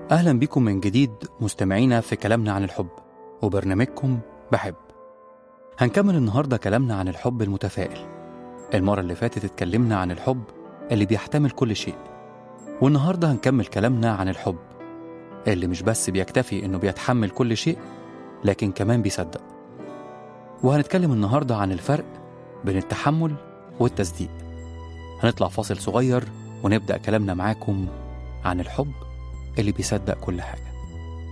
أهلا بكم من جديد مستمعينا في كلامنا عن الحب وبرنامجكم بحب هنكمل النهاردة كلامنا عن الحب المتفائل المرة اللي فاتت اتكلمنا عن الحب اللي بيحتمل كل شيء والنهاردة هنكمل كلامنا عن الحب اللي مش بس بيكتفي إنه بيتحمل كل شيء لكن كمان بيصدق وهنتكلم النهاردة عن الفرق بين التحمل والتصديق هنطلع فاصل صغير ونبدأ كلامنا معاكم عن الحب اللي بيصدق كل حاجة